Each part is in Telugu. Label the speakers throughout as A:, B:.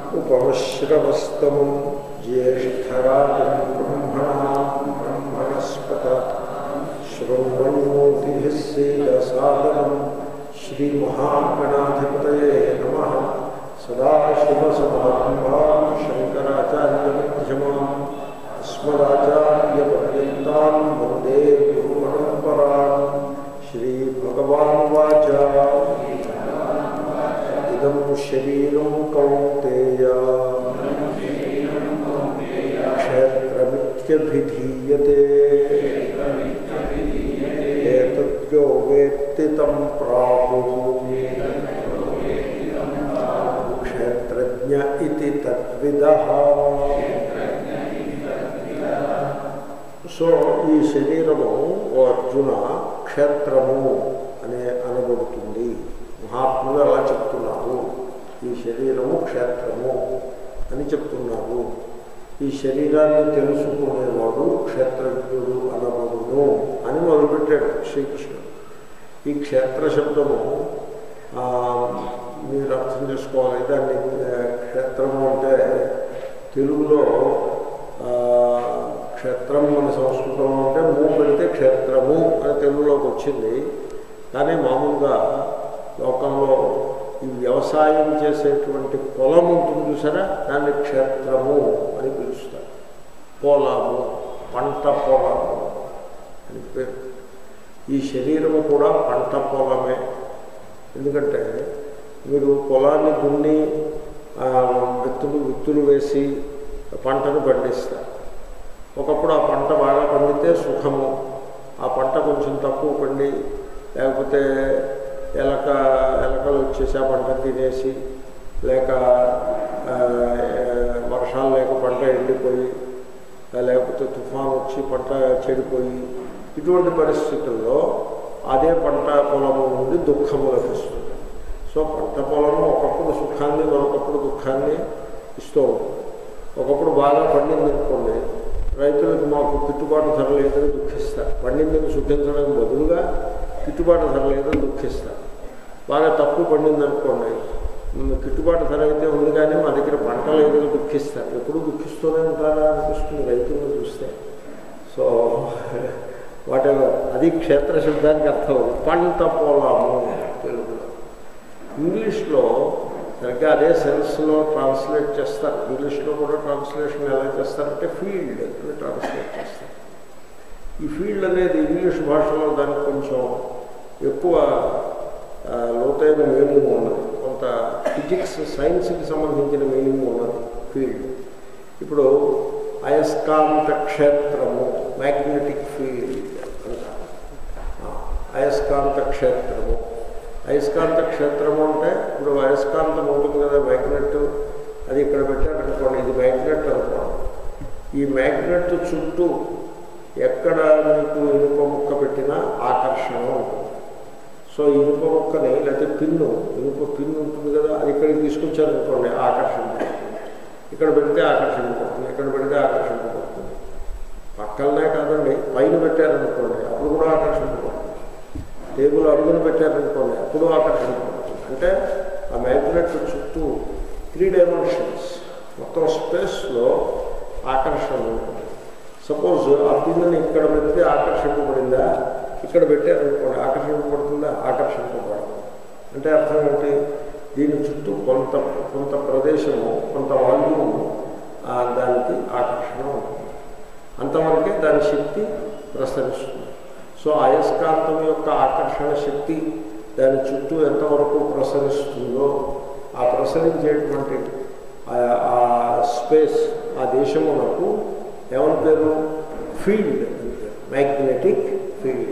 A: ఉపమశ్రవస్తమం జ్యేష్టరాజం బ్రహ్మణా బ్రహ్మణస్పత శృణ్వన్నోతిభిः సేదసాదనం శ్రీమహాగణాధిపతయే నమः సదాశివసమారంభాం శంకరాచార్యమధ్యమాం అస్మదాచార్యపర్యంతాం వందే గురుపరంపరాం శ్రీభగవానువాచ ఇదం శరీరం కౌంతేయ క్షేత్రమిత్యభిధీయతే ఏతద్యో వేత్తి తం ప్రాహు క్షేత్రజ్ఞ ఇది తద్విద సో ఈ శరీరము ఓ అర్జున క్షేత్రము అనే అనబడుతుంది మహాత్ములు అలా చెప్తున్నారు ఈ శరీరము క్షేత్రము అని చెప్తున్నారు ఈ శరీరాన్ని తెలుసుకునేవాడు క్షేత్రజ్ఞుడు అనబడును అని మొదలుపెట్టాడు శ్రీకృష్ణుడు ఈ క్షేత్ర శబ్దము ఆ, మీరు అర్థం చేసుకోవాలి దాన్ని ఆ, క్షేత్రము అంటే తెలుగులో ఆ, క్షేత్రం మన సంస్కృతంలో అంటే మూ పెడితే క్షేత్రము అని తెలుగులోకి వచ్చింది కానీ మామూలుగా లోకంలో ఈ వ్యవసాయం చేసేటువంటి పొలం ఉంటుంది చూసారా దాన్ని క్షేత్రము అని పిలుస్తారు పొలము పంట పొలము అని పేరు ఈ శరీరము కూడా పంట పొలమే ఎందుకంటే మీరు పొలాన్ని దున్ని ఆ, విత్తులు విత్తులు వేసి పంటను పండిస్తారు ఒకప్పుడు ఆ పంట బాగా పండితే సుఖము ఆ పంట కొంచెం తక్కువ పండి లేకపోతే ఎలక ఎలకలు వచ్చేసి ఆ పంట తినేసి లేక ఆ, వర్షాలు లేక పంట ఎండిపోయి ఆ, లేకపోతే తుఫాన్ వచ్చి పంట చెడిపోయి ఇటువంటి పరిస్థితుల్లో అదే పంట పొలము నుండి దుఃఖము లభిస్తుంది సో పంట పొలము ఒకప్పుడు సుఖాన్ని మరొకప్పుడు దుఃఖాన్ని ఇస్తూ ఉంటుంది ఒకప్పుడు బాగా పండింది అనుకోండి రైతులకు మాకు గిట్టుబాటు ధర లేదని దుఃఖిస్తారు పండిందని సుఖించడానికి బదులుగా గిట్టుబాటు ధర లేదని దుఃఖిస్తారు బాగా తక్కువ పండింది అనుకోండి మ్, గిట్టుబాటు ధర అయితే ఉంది కానీ మా దగ్గర పంట లేదని దుఃఖిస్తారు ఎప్పుడు దుఃఖిస్తూనే ఉంటారా అనిపిస్తుంది రైతులను చూస్తే సో వాటి అది క్షేత్ర శబ్దానికి అర్థం పంట పొలము తెలుగులో ఇంగ్లీష్లో సరిగ్గా అదే సెన్స్లో ట్రాన్స్లేట్ చేస్తారు ఇంగ్లీష్లో కూడా ట్రాన్స్లేషన్ ఎలా చేస్తారంటే ఫీల్డ్ అని ట్రాన్స్లేట్ చేస్తారు ఈ ఫీల్డ్ అనేది ఇంగ్లీష్ భాషలో దానికి కొంచెం ఎక్కువ ఆ, లోతైన మీనింగ్ ఉన్నది కొంత ఫిజిక్స్ సైన్స్కి సంబంధించిన మీనింగ్ ఉన్నది ఫీల్డ్ ఇప్పుడు అయస్కాంత క్షేత్రము మ్యాగ్నెటిక్ ఫీల్డ్ అంటారు ఆ, అయస్కాంత క్షేత్రము అయస్కాంత క్షేత్రము అంటే ఇప్పుడు అయస్కాంతం ఉంటుంది కదా మ్యాగ్నెట్ అది ఇక్కడ పెట్టారనుకోండి ఇది మ్యాగ్నెట్ అనుకోండి ఈ మ్యాగ్నెట్ చుట్టూ ఎక్కడ మీకు ఇనుప ముక్క పెట్టినా ఆకర్షణ ఉంటుంది సో ఇనుప ముక్కని లేకపోతే పిన్ను ఇనుప పిన్ను ఉంటుంది కదా అది ఇక్కడికి తీసుకొచ్చారనుకోండి ఆకర్షణ పడుతుంది ఇక్కడ పెడితే ఆకర్షణ పడుతుంది ఇక్కడ పెడితే ఆకర్షణ పడుతుంది పక్కలనే కాదండి పైన పెట్టారనుకోండి అప్పుడు కూడా ఆకర్షణ పడుతుంది టేబుల్ అడుగును పెట్టారనుకోండి అప్పుడు ఆకర్షణ పడుతుంది అంటే ఆ మ్యాగ్నెట్ చుట్టూ త్రీ డైమెన్షన్స్ మొత్తం స్పేస్లో ఆకర్షణ ఉంటుంది సపోజ్ ఆ పిన్నుని ఇక్కడ పెడితే ఆకర్షింపబడిందా ఇక్కడ పెట్టారనుకోండి ఆకర్షింపబడుతుందా ఆకర్షింపబడదు అంటే అర్థం ఏంటి దీని చుట్టూ కొంత కొంత ప్రదేశము కొంత వాల్యూము ఆ దానికి ఆకర్షణ ఉంటుంది అంతవరకే దాని శక్తి ప్రసరిస్తుంది సో అయస్కాంతం యొక్క ఆకర్షణ శక్తి దాని చుట్టూ ఎంతవరకు ప్రసరిస్తుందో ఆ ప్రసరించేటువంటి ఆ- ఆ స్పేస్ ఆ దేశమునకు ఏమని పేరు ఫీల్డ్ మ్యాగ్నెటిక్ ఫీల్డ్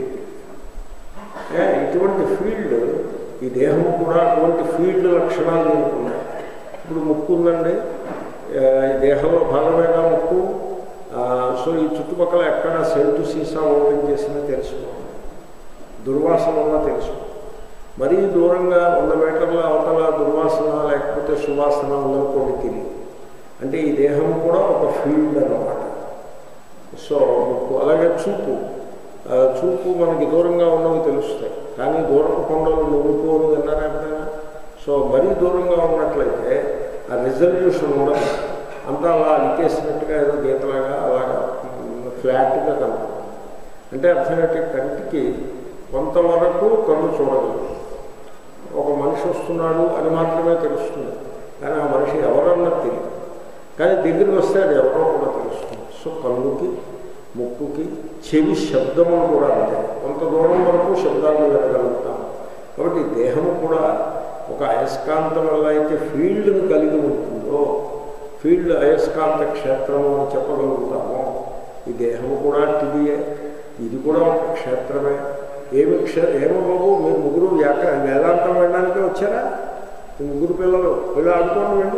A: ఏ, ఇటువంటి ఫీల్డ్ ఈ దేహం కూడా అటువంటి ఫీల్డ్ లక్షణాలు దీనికి ఉన్నాయి ఇప్పుడు ముక్కు ఉందండి ఏ, ఈ దేహంలో భాగమేగా ముక్కు ఆ, సో ఈ చుట్టుపక్కల ఎక్కడ సెంటు సీసా ఓపెన్ చేసినా తెలుసుకోవాలి దుర్వాసన ఉన్నా తెలుసుకోవాలి మరీ దూరంగా వంద మీటర్ల అవతల దుర్వాసన లేకపోతే సువాసన ఉందనుకోండి తెలియదు అంటే ఈ దేహం కూడా ఒక ఫీల్డ్ అన్నమాట సో ముక్కు అలాగే చూపు ఆ, చూపు మనకి దూరంగా ఉన్నవి తెలుస్తాయి కానీ దూరపు కొండలు నువ్వుకు అని విన్నారా ఎప్పుడైనా సో మరీ దూరంగా ఉన్నట్లయితే ఆ రిజల్యూషన్ ఉండదు అంతా అలా అలికేసినట్టుగా ఏదో గీతలాగా అలాగా ఫ్లాట్గా కనపడుతుంది అంటే అర్థం ఏంటి కంటికి కొంతవరకు కన్ను చూడగలదు ఒక మనిషి వస్తున్నాడు అని మాత్రమే తెలుస్తుంది కానీ ఆ మనిషి ఎవరన్నది తెలియదు కానీ దగ్గరికి వస్తే అది ఎవరో కూడా తెలుస్తుంది సో కన్నుకి ముక్కుకి చెవి శబ్దములు కూడా అంతే కొంత దూరం వరకు శబ్దాలు వినగలుగుతాం కాబట్టి దేహము కూడా ఒక అయస్కాంతం వల్ల అయితే ఫీల్డ్ని కలిగి ఉంటుందో ఫీల్డ్ అయస్కాంత క్షేత్రము అని చెప్పగలుగుతామో ఈ దేహము కూడా టివియే ఇది కూడా ఒక క్షేత్రమే ఏమి క్షే ఏమో బాబు మీరు ముగ్గురు వ్యాక వేదాంతం వెళ్ళడానికి వచ్చారా మీ ముగ్గురు పిల్లలు వెళ్ళి ఆడుకోండి వెళ్ళి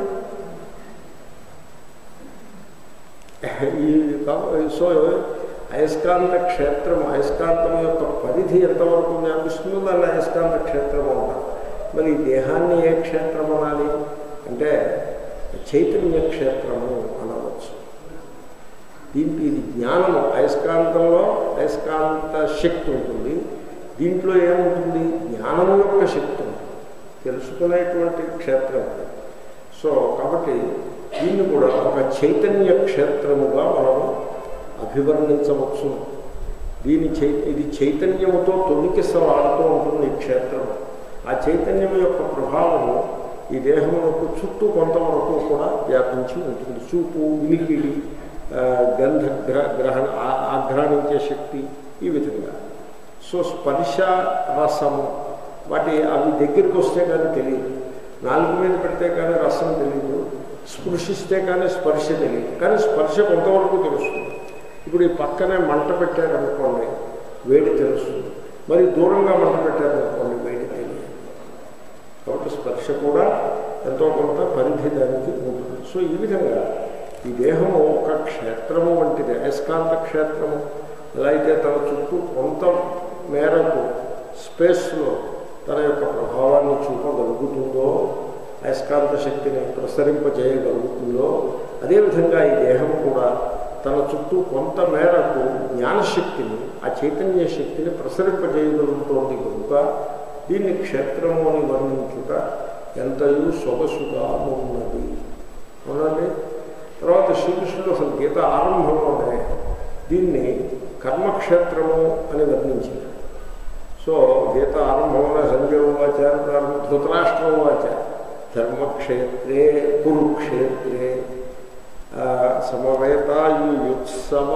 A: ఈ సో అయస్కాంత క్షేత్రం అయస్కాంతం యొక్క పరిధి ఎంతవరకు వ్యాపిస్తుందో దాన్ని అయస్కాంత క్షేత్రం అంటారు మరి ఈ దేహాన్ని ఏ క్షేత్రం అనాలి అంటే చైతన్య క్షేత్రము అనవచ్చు దీనికి ఇది జ్ఞానము అయస్కాంతంలో అయస్కాంత శక్తి ఉంటుంది దీంట్లో ఏముంటుంది జ్ఞానము యొక్క శక్తి ఉంటుంది తెలుసుకునేటువంటి క్షేత్రం అది సో కాబట్టి దీన్ని కూడా ఒక చైతన్య క్షేత్రముగా మనము అభివర్ణించవచ్చు దీని చై ఇది చైతన్యముతో తొలికిసలాడుతూ ఉంటుంది ఈ క్షేత్రం ఆ చైతన్యం యొక్క ప్రభావము ఈ దేహమునకు చుట్టూ కొంతవరకు కూడా వ్యాపించి ఉంటుంది చూపు వినికిడి గంధ గ్రహ గ్రహణ ఆఘ్రానించే శక్తి ఈ విధంగా సో స్పర్శ రసము వాటి అవి దగ్గరికి వస్తే కానీ తెలియదు నాలుగు మీద పెడితే కానీ రసం తెలియదు స్పృశిస్తే కానీ స్పర్శ తెలియదు కానీ స్పర్శ కొంతవరకు తెలుస్తుంది ఇప్పుడు ఈ పక్కనే మంట పెట్టారనుకోండి వేడి తెలుస్తుంది మరి దూరంగా మంట పెట్టారనుకోండి వేడి తెలియదు కాబట్టి స్పర్శ కూడా ఎంతో కొంత పరిధి దానికి ఉంటుంది సో ఈ విధంగా ఈ దేహము ఒక క్షేత్రము వంటిది అయస్కాంత క్షేత్రము ఎలా అయితే తన చుట్టూ కొంత మేరకు స్పేస్లో తన యొక్క ప్రభావాన్ని చూపగలుగుతుందో అయస్కాంత శక్తిని ప్రసరింపజేయగలుగుతుందో అదేవిధంగా ఈ దేహం కూడా తన చుట్టూ కొంత మేరకు జ్ఞానశక్తిని ఆ చైతన్య శక్తిని ప్రసరింపజేయగలుగుతోంది కనుక దీన్ని క్షేత్రము అని వర్ణించుట ఎంతయు సొగసుగా ఉన్నది అవునండి తర్వాత శ్రీకృష్ణుడు అసలు గీత ఆరంభంలోనే దీన్ని కర్మక్షేత్రము అని వర్ణించారు సో గీత ఆరంభంలో సంజయవాచ ప్రారంభ ధృతరాష్ట్రవాచ ధర్మక్షేత్రే కురుక్షేత్రే సమవేతాయుత్సవ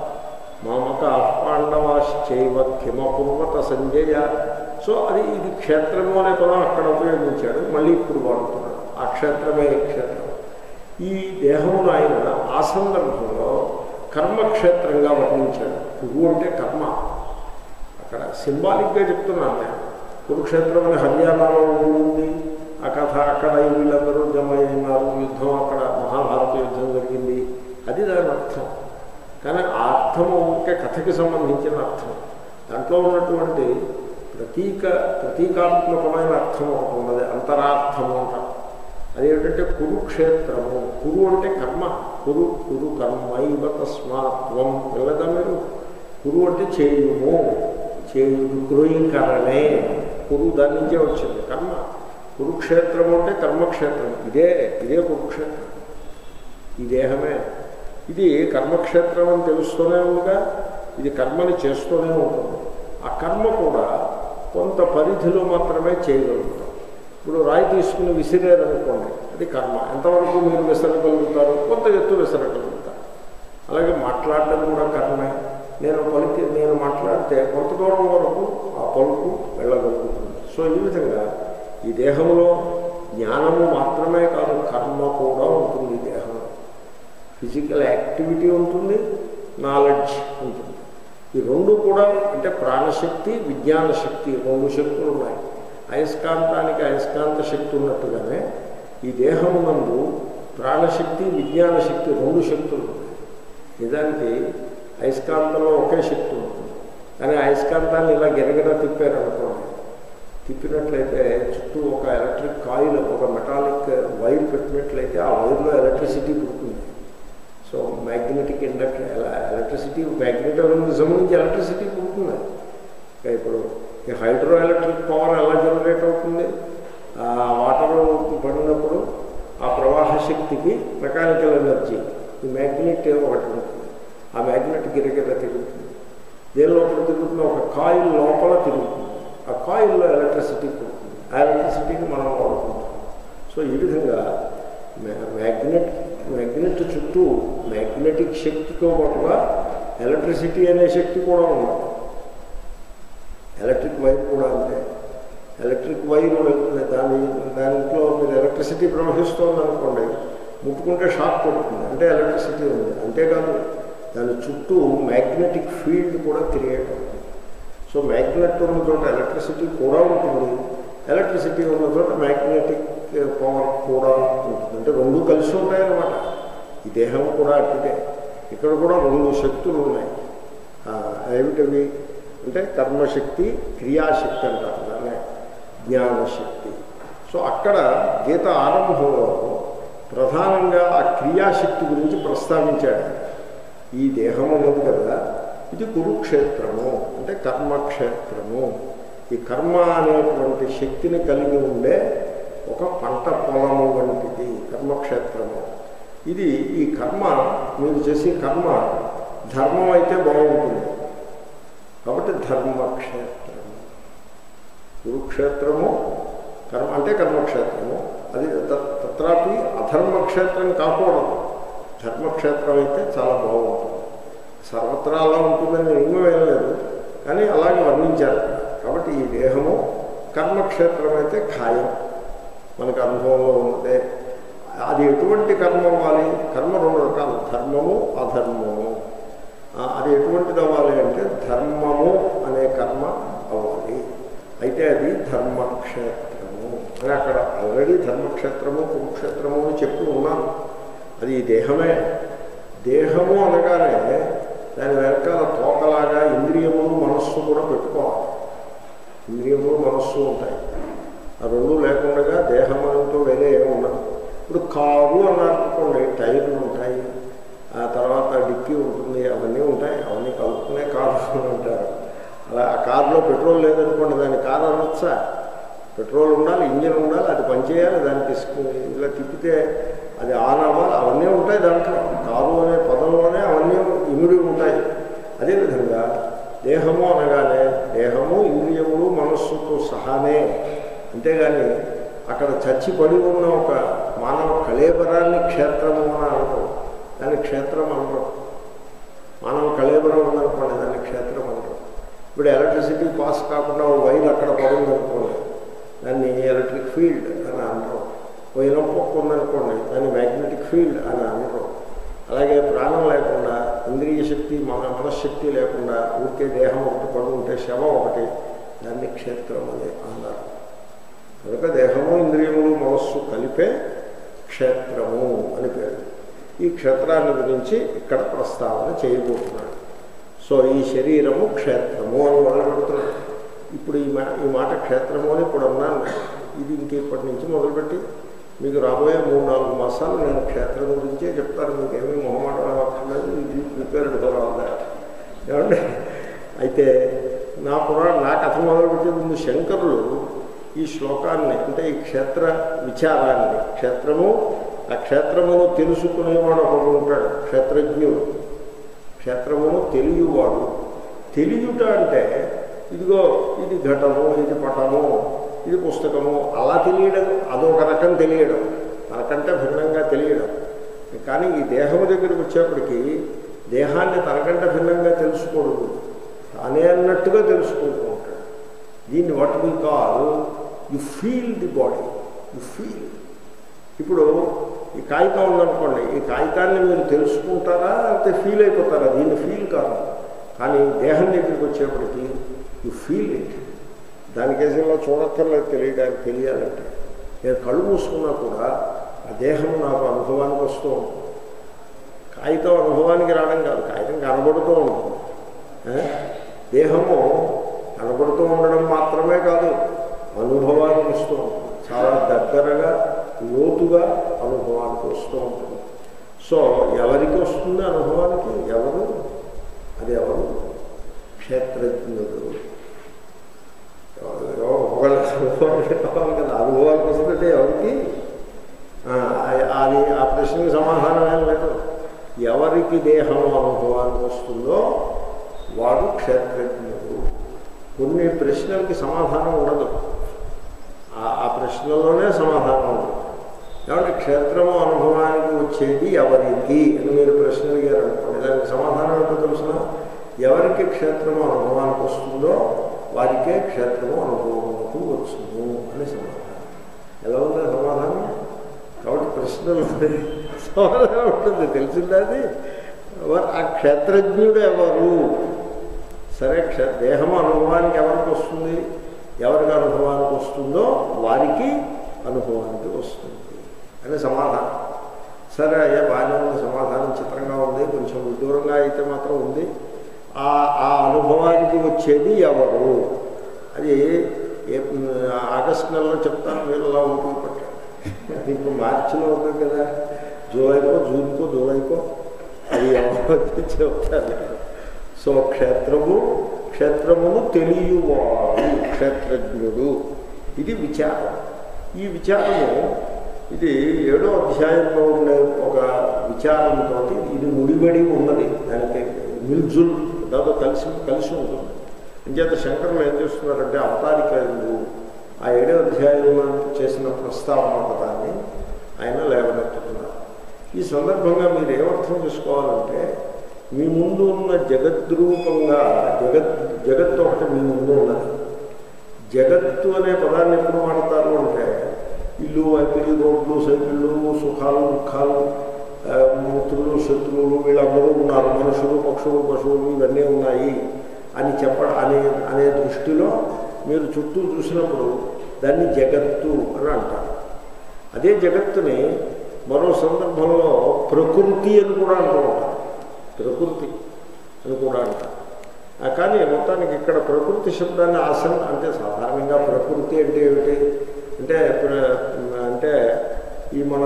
A: మామక పాండవాశ్చైవ కిమకుర్వత సంజయ సో అది ఇది క్షేత్రము అనే పదం అక్కడ ఉపయోగించాడు మళ్ళీ ఇప్పుడు వాడుతున్నాడు ఆ క్షేత్రమే క్షేత్రం ఈ దేహమును ఆయన ఆ సందర్భంలో కర్మక్షేత్రంగా వర్ణించాడు కురు అంటే కర్మ అక్కడ సింబాలిక్గా చెప్తున్నాను నేను కురుక్షేత్రం అని హర్యానాలో ఉంది ఆ కథ అక్కడ వీళ్ళందరూ జమ అయినారు యుద్ధం అక్కడ మహాభారత యుద్ధం జరిగింది అది దాని అర్థం కానీ ఆ అర్థము ఉంటే కథకి సంబంధించిన అర్థం దాంట్లో ఉన్నటువంటి ప్రతీక ప్రతీకాత్మకమైన అర్థం ఒకటి ఉన్నది అంతరార్థము అంటారు అదేంటంటే కురుక్షేత్రము కురు అంటే కర్మ కురు కురు కర్మైవ తస్మాత్వం వెళ్ళదా మీరు కురు అంటే చేయుము చేయుడు క్రోయింకరణే కురు దాని నుంచే వచ్చింది కర్మ కురుక్షేత్రం అంటే కర్మక్షేత్రం ఇదే ఇదే కురుక్షేత్రం ఈ దేహమే ఇది కర్మక్షేత్రం అని తెలుస్తూనే ఉందిగా ఇది కర్మని చేస్తూనే ఉంటుంది ఆ కర్మ కూడా కొంత పరిధిలో మాత్రమే చేయగలుగుతాం ఇప్పుడు రాయి తీసుకుని విసిరారనుకోండి అది కర్మ ఎంతవరకు మీరు విసరగలుగుతారు కొంత ఎత్తు విసరగలుగుతారు అలాగే మాట్లాడటం కూడా కర్మే నేను పలికి నేను మాట్లాడితే కొంత దూరం వరకు ఆ పలుకు వెళ్ళగలుగుతుంది సో ఈ విధంగా ఈ దేహంలో జ్ఞానము మాత్రమే కాదు కర్మ కూడా ఉంటుంది ఈ దేహంలో ఫిజికల్ యాక్టివిటీ ఉంటుంది నాలెడ్జ్ ఉంటుంది ఈ రెండు కూడా అంటే ప్రాణశక్తి విజ్ఞాన శక్తి రెండు శక్తులు ఉన్నాయి అయస్కాంతానికి అయస్కాంత శక్తి ఉన్నట్టుగానే ఈ దేహమునందు ప్రాణశక్తి విజ్ఞాన శక్తి రెండు శక్తులు ఉన్నాయి నిజానికి అయస్కాంతంలో ఒకే శక్తి ఉంటుంది కానీ అయస్కాంతాన్ని ఇలా గిరగిర తిప్పారనుకోండి తిప్పినట్లయితే చుట్టూ ఒక ఎలక్ట్రిక్ కాయిల్ ఒక మెటాలిక్ వైర్ పెట్టినట్లయితే ఆ వైర్లో ఎలక్ట్రిసిటీ పుడుతుంది so magnetic induction electricity magnetism నుంచి ఎలక్ట్రిసిటీ పుడుతుంది ఇప్పుడు ఈ హైడ్రో ఎలక్ట్రిక్ పవర్ ఎలా జనరేట్ అవుతుంది వాటర్ పడినప్పుడు ఆ ప్రవాహ శక్తికి మెకానికల్ ఎనర్జీ ఈ మ్యాగ్నెట్ ఒకటి ఉంటుంది ఆ మ్యాగ్నెట్ గిరగిర తిరుగుతుంది దేని లోపల తిరుగుతుంది ఒక కాయిల్ లోపల తిరుగుతుంది ఆ కాయిల్లో ఎలక్ట్రిసిటీ పుడుతుంది ఆ ఎలక్ట్రిసిటీని మనం వాడుకుంటాం సో ఈ విధంగా మ్యాగ్నెట్ మ్యాగ్నెట్ చుట్టూ మ్యాగ్నెటిక్ శక్తితో పాటుగా ఎలక్ట్రిసిటీ అనే శక్తి కూడా ఉంది ఎలక్ట్రిక్ వైర్ కూడా అంతే ఎలక్ట్రిక్ వైర్ వెళ్తుంది దాని దాంట్లో మీరు ఎలక్ట్రిసిటీ ప్రవహిస్తోంది అనుకోండి ముట్టుకుంటే షాక్ కొడుతుంది అంటే ఎలక్ట్రిసిటీ ఉంది అంతేకాదు దాని చుట్టూ మ్యాగ్నెటిక్ ఫీల్డ్ కూడా క్రియేట్ అవుతుంది సో మ్యాగ్నెట్ ఉన్న చోట ఎలక్ట్రిసిటీ కూడా ఉంటుంది ఎలక్ట్రిసిటీ ఉన్న చోట మ్యాగ్నెటిక్ పవర్ కూడా ఉంటుంది అంటే రెండు కలిసి ఉంటాయన్నమాట ఈ దేహం కూడా అట్టిదే ఇక్కడ కూడా రెండు శక్తులు ఉన్నాయి ఏమిటవి అంటే కర్మశక్తి క్రియాశక్తి అంటారు దాన్నే జ్ఞానశక్తి సో అక్కడ గీత ఆరంభంలో ప్రధానంగా ఆ క్రియాశక్తి గురించి ప్రస్తావించాడు ఈ దేహం ఉన్నది కదా ఇది కురుక్షేత్రము అంటే కర్మక్షేత్రము ఈ కర్మ అనేటువంటి శక్తిని కలిగి ఉండే ఒక పంట పొలము వంటిది కర్మక్షేత్రము ఇది ఈ కర్మ మీరు చేసే కర్మ ధర్మం అయితే బాగుంటుంది కాబట్టి ధర్మక్షేత్రము కురుక్షేత్రము కర్మ అంటే కర్మక్షేత్రము అది తత్రాపి అధర్మక్షేత్రం కాకూడదు ధర్మక్షేత్రం అయితే చాలా బాగుంటుంది సర్వత్రా అలా ఉంటుందని నియమం ఏం లేదు కానీ అలాగే వర్ణించారు కాబట్టి ఈ దేహము కర్మక్షేత్రం అయితే ఖాయం మనకు అనుభవంలో ఉన్నదే అది ఎటువంటి కర్మ అవ్వాలి కర్మ రెండు రకాలు ధర్మము అధర్మము అది ఎటువంటిది అవ్వాలి అంటే ధర్మము అనే కర్మ అవ్వాలి అయితే అది ధర్మక్షేత్రము అని అక్కడ ఆల్రెడీ ధర్మక్షేత్రము కురుక్షేత్రము అని చెప్పి ఉన్నాను అది ఈ దేహమే దేహము అనగానే దాని వెనకాల తోకలాగా ఇంద్రియములు మనస్సు కూడా పెట్టుకోవాలి ఇంద్రియములు మనస్సు ఉంటాయి ఆ రెండు లేకుండా దేహం అంటూ వేరే ఏమి ఉండదు ఇప్పుడు కారు అన్నారనుకోండి టైర్లు ఉంటాయి ఆ తర్వాత డిక్కీ ఉంటుంది అవన్నీ ఉంటాయి అవన్నీ కలుపుకునే కారు అంటారు అలా ఆ కారులో పెట్రోల్ లేదనుకోండి దాని కారు అనొచ్చా పెట్రోల్ ఉండాలి ఇంజిన్ ఉండాలి అది పనిచేయాలి దానికి ఇలా తిప్పితే అది ఆన్ అవ్వాలి అవన్నీ ఉంటాయి దాంట్లో కారు అనే పదంలోనే అవన్నీ ఇమిడి ఉంటాయి అదేవిధంగా దేహము అనగానే దేహము ఇంద్రియములు మనస్సుతో సహానే అంతేగాని అక్కడ చచ్చి పడి ఉన్న ఒక మానవ కళేబరాన్ని క్షేత్రము అని అనరు దాని క్షేత్రం అనరు మానవ కళేబరం ఉందనుకోండి దాన్ని క్షేత్రం అనరు ఇప్పుడు ఎలక్ట్రిసిటీ పాస్ కాకుండా ఓ వైర్ అక్కడ పడింది అనుకోండి దాన్ని ఎలక్ట్రిక్ ఫీల్డ్ అని అనరు ఓ ఇనం పొక్క ఉందనుకోండి దాన్ని మ్యాగ్నెటిక్ ఫీల్డ్ అని అనరు అలాగే ప్రాణం లేకుండా ఇంద్రియ శక్తి మన మనశ్శక్తి లేకుండా ఊరికే దేహం ఒకటి పడి ఉంటే శవం ఒకటి దాన్ని క్షేత్రం అని అన్నారు కనుక దేహము ఇంద్రియములు మనస్సు కలిపే క్షేత్రము అని పేరు ఈ క్షేత్రాన్ని గురించి ఇక్కడ ప్రస్తావన చేయబోతున్నాడు సో ఈ శరీరము క్షేత్రము అని మొదలు పెడుతున్నాడు ఇప్పుడు ఈ మా ఈ మాట క్షేత్రము అని ఇప్పుడు అన్నాను ఇది ఇంక ఇప్పటి నుంచి మొదలుపెట్టి మీకు రాబోయే మూడు నాలుగు మాసాలు నేను క్షేత్రం గురించే చెప్తాను మీకు ఏమీ మొహమాటం అవ్వక్కర్లేదు ఇది ప్రిపేర్డ్ ఫర్ ఆల్ దాట్ ఏమండి అయితే నా పురాణ నా కథ మొదలుపెట్టే ముందు శంకరులు ఈ శ్లోకాన్ని అంటే ఈ క్షేత్ర విచారాన్ని క్షేత్రము ఆ క్షేత్రమును తెలుసుకునేవాడు ఒకడు ఉంటాడు క్షేత్రజ్ఞుడు క్షేత్రమును తెలియవాడు తెలియట అంటే ఇదిగో ఇది ఘటము ఇది పటము ఇది పుస్తకము అలా తెలియడం అదొక రకం తెలియడం తనకంటే భిన్నంగా తెలియడం కానీ ఈ దేహము దగ్గరికి వచ్చేప్పటికీ దేహాన్ని తనకంటే భిన్నంగా తెలుసుకోడు తానే అన్నట్టుగా తెలుసుకుంటూ ఉంటాడు దీన్ని what we call you feel the body you feel ఇప్పుడు ఈ కాగితం ఉందనుకోండి ఈ కాగితాన్ని మీరు తెలుసుకుంటారా అయితే ఫీల్ అయిపోతారా దీన్ని ఫీల్ కాదు కానీ దేహం దగ్గరికి వచ్చేప్పటికి యు ఫీల్ ఇట్ దానికేసి ఇలా చూడక్కర్లేదు తెలియడానికి తెలియాలంటే నేను కళ్ళు మూసుకున్నా కూడా ఆ దేహం నాకు అనుభవానికి వస్తూ ఉంటుంది కాగితం అనుభవానికి రావడం కాదు కాగితం కనబడుతూ ఉంటుంది దేహము కనబడుతూ ఉండడం మాత్రమే కాదు అనుభవానికి వస్తూ ఉంటుంది చాలా దగ్గరగా లోతుగా అనుభవానికి వస్తూ ఉంటుంది సో ఎవరికి వస్తుంది అనుభవానికి ఎవరు అది ఎవరు క్షేత్రజ్ఞుడు ఒకళ్ళ అనుభవానికి కావాలి కదా అనుభవానికి వస్తుంటే ఎవరికి సమాధానం ఏం లేదు ఎవరికి దేహం అనుభవానికి వస్తుందో వాడు క్షేత్రజ్ఞుడు కొన్ని ప్రశ్నలకి సమాధానం ఉండదు ఆ- ఆ ప్రశ్నలోనే సమాధానం ఉండదు కాబట్టి క్షేత్రము అనుభవానికి వచ్చేది ఎవరికి అని మీరు ప్రశ్న అడిగారు అనుకోండి దానికి సమాధానం ఏంటో తెలుసిన ఎవరికి క్షేత్రము అనుభవానికి వస్తుందో వారికే క్షేత్రము అనుభవములకు వచ్చును అని సమాధానం ఎలా ఉందా సమాధానం కాబట్టి ప్రశ్నలు సమాధానం ఉంటుంది తెలిసిందా అది వారు ఆ క్షేత్రజ్ఞుడు ఎవరు సరే క్ష దేహము అనుభవానికి ఎవరికి వస్తుంది ఎవరికి అనుభవానికి వస్తుందో వారికి అనుభవానికి వస్తుంది అని సమాధానం సరే అయ్యా బాగానే ఉంది సమాధానం చిత్రంగా ఉంది కొంచెం విదూరంగా అయితే మాత్రం ఉంది ఆ ఆ అనుభవానికి వచ్చేది ఎవరు అది ఏ ఆగస్ట్ నెలలో చెప్తాను మీరు అలా ఊపిరి పట్టారు అది ఇప్పుడు మార్చిలో ఉంది కదా జూలైకో జూన్కో జూలైకో అది ఎవరో చెప్తాను సో క్షేత్రము క్షేత్రమును తెలియవాడు క్షేత్రజ్ఞుడు ఇది విచారం ఈ విచారము ఇది ఏడో అధ్యాయంలో ఉండే ఒక విచారంతో ఇది ముడిపడి ఉన్నది దానికి మిల్జుల్ దాంతో కలిసి కలిసి ఉంటుంది అంచేత శంకరులు ఏం చేస్తున్నారంటే అవతారికలు ఆ ఏడో అధ్యాయంలో చేసిన ప్రస్తావన పదాన్ని ఆయన లేవనెత్తుతున్నారు ఈ సందర్భంగా మీరు ఏమర్థం చేసుకోవాలంటే మీ ముందు ఉన్న జగద్రూపంగా జగత్ జగత్తు ఒకటి మీ ముందు ఉన్నది జగత్తు అనే పదాన్ని ఎప్పుడు వాడతారు అంటే ఇల్లు వైపిల్లు రోడ్లు సైకిళ్ళు సుఖాలు దుఃఖాలు ఆ, మిత్రులు శత్రువులు వీళ్ళందరూ ఉన్నారు మనుషులు పక్షులు పశువులు ఇవన్నీ ఉన్నాయి అని చెప్ప అనే అనే దృష్టిలో మీరు చుట్టూ చూసినప్పుడు దాన్ని జగత్తు అని అంటారు అదే జగత్తుని మరో సందర్భంలో ప్రకృతి అని కూడా అంటూ ఉంటారు ప్రకృతి అని కూడా అంటారు ఆ, కానీ మొత్తానికి ఇక్కడ ప్రకృతి శబ్దాన్ని ఆసన్ అంటే సాధారణంగా ప్రకృతి అంటే ఏమిటి అంటే ప్ర- అంటే ఈ మన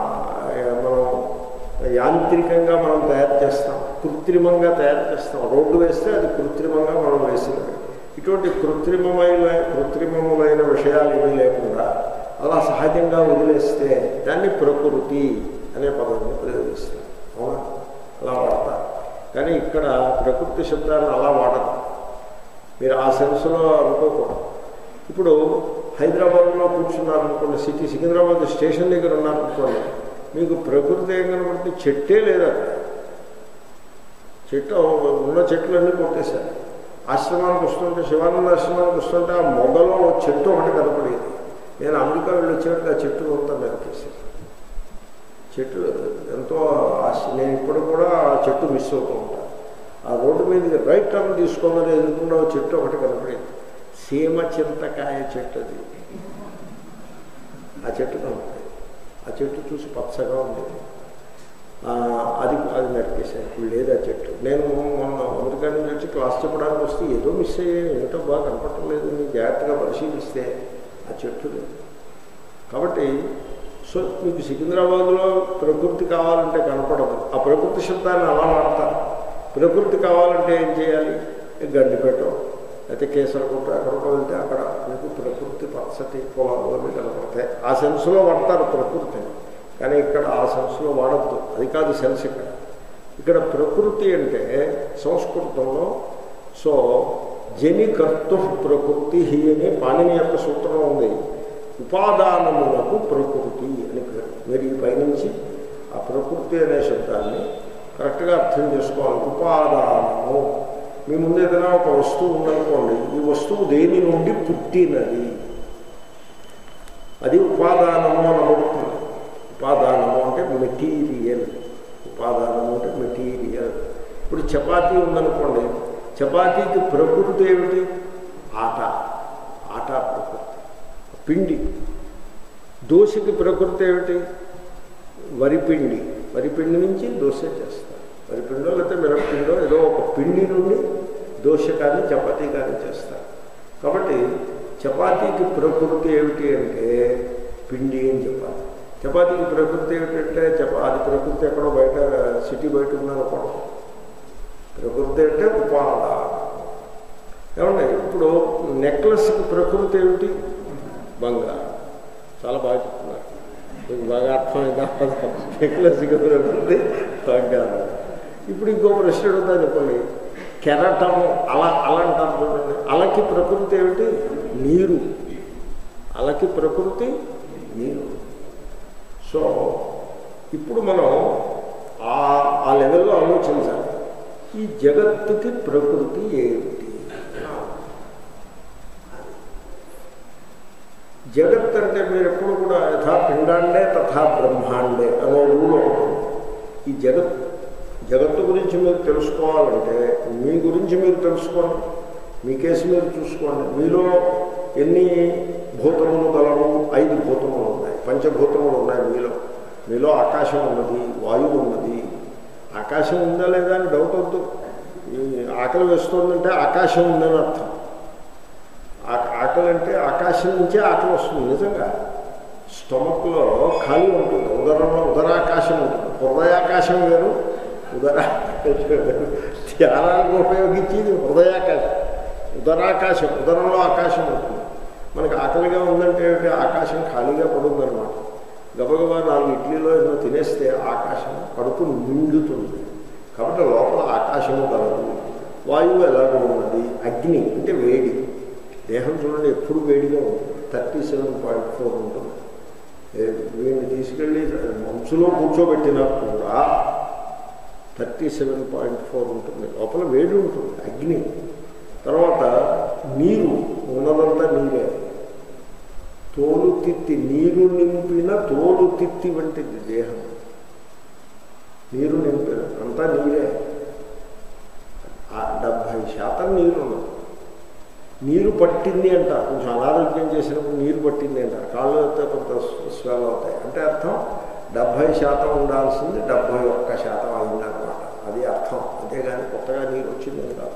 A: మనం యాంత్రికంగా మనం తయారు చేస్తాం కృత్రిమంగా తయారు చేస్తాం రోడ్డు వేస్తే అది కృత్రిమంగా మనం వేసినది ఇటువంటి కృత్రిమమైన కృత్రిమములైన విషయాలు ఏమీ లేకుండా అలా సహజంగా వదిలేస్తే దాన్ని ప్రకృతి అనే పదాన్ని ప్రయోగిస్తారు అవునా అలా వాడతారు కానీ ఇక్కడ ప్రకృతి శబ్దాన్ని అలా వాడరు మీరు ఆ సెన్స్లో అనుకోకూడదు ఇప్పుడు హైదరాబాద్లో కూర్చున్నారనుకోండి సిటీ సికింద్రాబాద్ స్టేషన్ దగ్గర ఉన్నారనుకోండి మీకు ప్రకృతి ఏం కనబడితే చెట్టే లేదు అక్కడ చెట్టు ఉన్న చెట్లన్నీ కొట్టేశారు ఆశ్రమానికి వస్తుంటే శివానంద ఆశ్రమానికి వస్తుంటే ఆ మొగలో ఓ చెట్టు ఒకటి కనపడేది నేను అమెరికా వెళ్ళి వచ్చేటప్పుడు ఆ చెట్టు మొత్తం నరికేసాను చెట్టు ఎంతో ఆశ నేను ఇప్పుడు కూడా ఆ చెట్టు మిస్ అవుతూ ఉంటాను ఆ రోడ్డు మీద రైట్ టర్న్ తీసుకోమని ఎదుర్కొన్న ఓ చెట్టు ఒకటి కనపడేది సీమ చింతకాయ చెట్టు అది ఆ చెట్టు కనపడేది ఆ చెట్టు చూసి పచ్చగా ఉండేది ఆ, అది అది నరికేశాను ఇప్పుడు లేదు ఆ చెట్టు నేను మొన్న అమెరికా నుంచి వచ్చి క్లాస్ చెప్పడానికి వస్తే ఏదో మిస్ అయ్యాను ఏమిటో బాగా కనపడటం లేదు అని జాగ్రత్తగా పరిశీలిస్తే ఆ చెట్టు లేదు కాబట్టి సో మీకు సికింద్రాబాద్లో ప్రకృతి కావాలంటే కనపడదు ఆ ప్రకృతి శబ్దాన్ని అలా వాడతారు ప్రకృతి కావాలంటే ఏం చేయాలి గడ్డిపేట అయితే కేసరగుట్ట ఎక్కడికో వెళ్తే అక్కడ మీకు ప్రకృతి పచ్చటి పొలాలు అవి కనపడతాయి ఆ సెన్స్లో వాడతారు ప్రకృతిని కానీ ఇక్కడ ఆ సెన్స్లో వాడద్దు అది కాదు సెన్స్ ఇక్కడ ఇక్కడ ప్రకృతి అంటే సంస్కృతంలో సో జనికర్తు ప్రకృతి అని పాణిని యొక్క సూత్రం ఉంది ఉపాదానములకు ప్రకృతి అని పేరు మీరు ఈ పైనుంచి ఆ ప్రకృతి అనే శబ్దాన్ని కరెక్ట్గా అర్థం చేసుకోవాలి ఉపాదానము మీ ముందు ఏదైనా ఒక వస్తువు ఉందనుకోండి ఈ వస్తువు దేని నుండి పుట్టినది అది ఉపాదానము అనబడుతుంది ఉపాదానము అంటే మెటీరియల్ ఉపాదానము అంటే మెటీరియల్ ఇప్పుడు చపాతీ ఉందనుకోండి చపాతీకి ప్రకృతి ఏమిటి ఆట ఆట ప్రకృతి పిండి దోశకి ప్రకృతి ఏమిటి వరిపిండి వరిపిండి నుంచి దోశ చేస్తారు వరిపిండో లేకపోతే మినపిండో ఏదో ఒక పిండి నుండి దోశ కానీ చపాతీ కానీ చేస్తారు కాబట్టి చపాతీకి ప్రకృతి ఏమిటి అంటే పిండి అని చెప్పాలి చపాతీకి ప్రకృతి ఏమిటంటే చపా అది ప్రకృతి ఎక్కడో బయట సిటీ బయట ఉందనుకోండి ప్రకృతి అంటే ఉపాదానం ఏమండి ఇప్పుడు నెక్లెస్కి ప్రకృతి ఏమిటి బంగారం చాలా బాగా చెప్తున్నారు మీకు బాగా అర్థం అర్థమైందా నెక్లెస్గా ప్రకృతి అజ్ఞానం ఇప్పుడు ఇంకో ప్రశ్న అడుగుతా చెప్పండి కెరటము అల అల అంటారు చూడండి అలకి ప్రకృతి ఏమిటి నీరు అలకి ప్రకృతి నీరు సో ఇప్పుడు మనం ఆ ఆ లెవెల్లో ఆలోచించాలి ఈ జగత్తుకి ప్రకృతి ఏమిటి జగత్ అంటే మీరు ఎప్పుడు కూడా యథా పిండాండే తథా బ్రహ్మాండే అనే రూల్ ఉంటుంది ఈ జగత్ జగత్తు గురించి మీరు తెలుసుకోవాలంటే మీ గురించి మీరు తెలుసుకోండి మీ కేసు మీరు చూసుకోండి మీలో ఎన్ని భూతములు గలవు ఐదు భూతములు ఉన్నాయి పంచభూతములు ఉన్నాయి మీలో మీలో ఆకాశం ఉన్నది వాయువు ఉన్నది ఆకాశం ఉందా లేదా అని డౌట్ వద్దు ఈ ఆకలి వేస్తుందంటే ఆకాశం ఉందని అర్థం ఆ- ఆకలి అంటే ఆకాశం నుంచే ఆకలి వస్తుంది నిజంగా స్టమక్లో ఖాళీ ఉంటుంది ఉదరంలో ఉదరాకాశం ఉంటుంది హృదయాకాశం వేరు ఉదరాకాశం వేరు ధ్యానానికి ఉపయోగించేది హృదయాకాశం ఉదరాకాశం ఉదరంలో ఆకాశం ఉంటుంది మనకి ఆకలిగా ఉందంటే ఏమిటి? ఆకాశం ఖాళీగా పడుందనమాట గబగబా నాలుగు ఇడ్లీలో ఏదో తినేస్తే ఆకాశం కడుపు నిండుతుంది కాబట్టి లోపల ఆకాశము కలదు వాయువు ఎలాగో ఉన్నది అగ్ని అంటే వేడి దేహం చూడండి ఎప్పుడు వేడిగా ఉంటుంది థర్టీ సెవెన్ పాయింట్ ఫోర్ ఉంటుంది ఏ- వీడిని తీసుకెళ్ళి మంచులో కూర్చోబెట్టినా కూడా థర్టీ సెవెన్ పాయింట్ ఫోర్ ఉంటుంది లోపల వేడి ఉంటుంది అగ్ని తర్వాత నీరు ఉన్నదంతా నీరే తోలు తిత్తి నీరు నింపిన తోలు తిత్తి వంటిది దేహం నీరు నింపిన అంతా నీరే ఆ డెబ్భై శాతం నీరు ఉన్నది నీరు పట్టింది అంటారు కొంచెం అనారోగ్యం చేసినప్పుడు నీరు పట్టింది అంటారు కాళ్ళు అయితే కొంత స్వెల్ అవుతాయి అంటే అర్థం డెబ్భై శాతం ఉండాల్సింది డెబ్భై ఒక్క శాతం అయిందనమాట అది అర్థం అంతేగాని కొత్తగా నీరు వచ్చిందని కాదు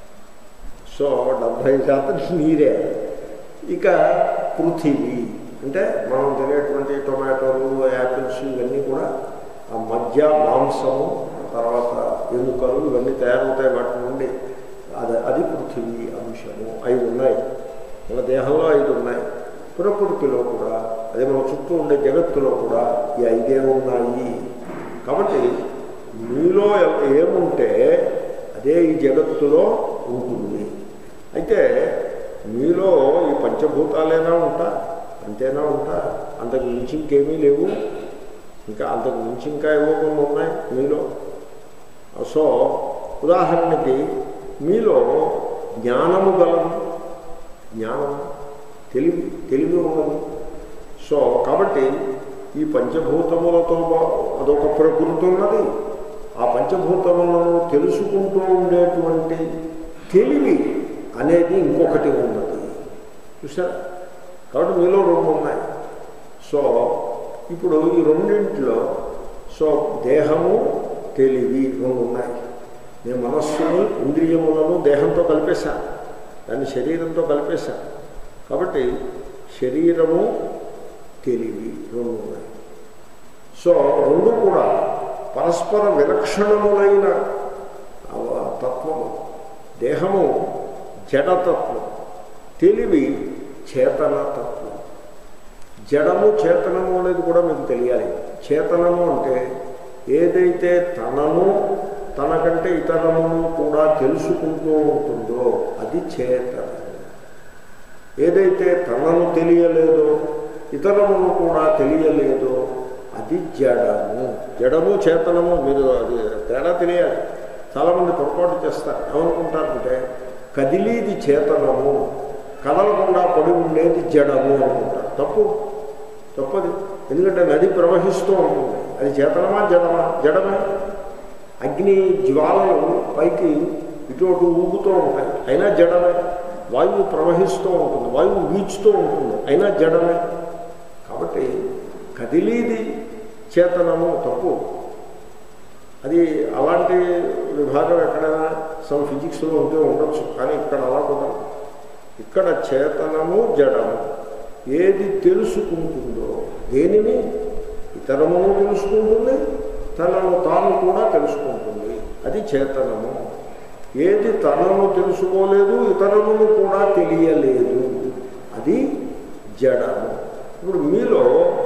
A: సో డెబ్భై శాతం నీరే ఇక పృథివీ అంటే మనం తినేటువంటి టొమాటోలు యాపిల్స్ ఇవన్నీ కూడా ఆ మధ్య మాంసము తర్వాత ఎముకలు ఇవన్నీ తయారవుతాయి వాటి నుండి అది అది పృథివీ అంశము ఐదు ఉన్నాయి మన దేహంలో ఐదు ఉన్నాయి ప్రకృతిలో కూడా అదే మన చుట్టూ ఉండే జగత్తులో కూడా ఈ ఐదే ఉన్నాయి కాబట్టి మీలో ఏముంటే అదే ఈ జగత్తులో ఉంటుంది అయితే మీలో ఈ పంచభూతాలైనా ఉంటా అంతేనా ఉంటా అంతకు మించి ఇంకేమీ లేవు ఇంకా అంతకు మించి ఇంకా ఏవో కొన్ని ఉన్నాయి మీలో సో ఉదాహరణకి మీలో జ్ఞానము గలదు జ్ఞానం తెలివి తెలివి ఉన్నది సో కాబట్టి ఈ పంచభూతములతో బా- అదొక ప్రకృతి ఉన్నది ఆ పంచభూతములను తెలుసుకుంటూ ఉండేటువంటి తెలివి అనేది ఇంకొకటి ఉన్నది చూసారా కాబట్టి మీలో రెండు ఉన్నాయి సో ఇప్పుడు ఈ రెండింటిలో సో దేహము తెలివి రెండు ఉన్నాయి నేను మనస్సుని ఇంద్రియములను దేహంతో కలిపేశాను దాన్ని శరీరంతో కలిపేశాను కాబట్టి శరీరము తెలివి రెండు ఉన్నాయి సో రెండు కూడా పరస్పర విలక్షణములైన అవ- తత్వము దేహము జడతత్వం తెలివి చేతన తత్వం జడము చేతనము అనేది కూడా మీకు తెలియాలి చేతనము అంటే ఏదైతే తనను తనకంటే ఇతరమును కూడా తెలుసుకుంటూ ఉంటుందో అది చేతనము ఏదైతే తనను తెలియలేదో ఇతరమును కూడా తెలియలేదో అది జడము జడము చేతనము మీరు అది తేడా తెలియాలి చాలామంది పొరపాటు చేస్తారు ఏమనుకుంటారంటే కదిలీది చేతనము కదలకుండా పడి ఉండేది జడము అనుకుంటారు తప్పు తప్పది ఎందుకంటే నది ప్రవహిస్తూ ఉంటుంది అది చేతనమా జడమా జడమే అగ్ని జ్వాలలు పైకి ఇటు అటు ఊగుతూ ఉంటాయి అయినా జడమే వాయువు ప్రవహిస్తూ ఉంటుంది వాయువు వీచుతూ ఉంటుంది అయినా జడమే కాబట్టి కదిలీది చేతనము తప్పు అది అలాంటి విభాగం ఎక్కడైనా సమ్ ఫిజిక్స్లో ఉంటే ఉండొచ్చు కానీ ఇక్కడ అలా కుదరదు ఇక్కడ చేతనము జడము ఏది తెలుసుకుంటుందో దేనిని ఇతరమును తెలుసుకుంటుంది తనను తాను కూడా తెలుసుకుంటుంది అది చేతనము ఏది తనను తెలుసుకోలేదు ఇతరులను కూడా తెలియలేదు అది జడము ఇప్పుడు మీలో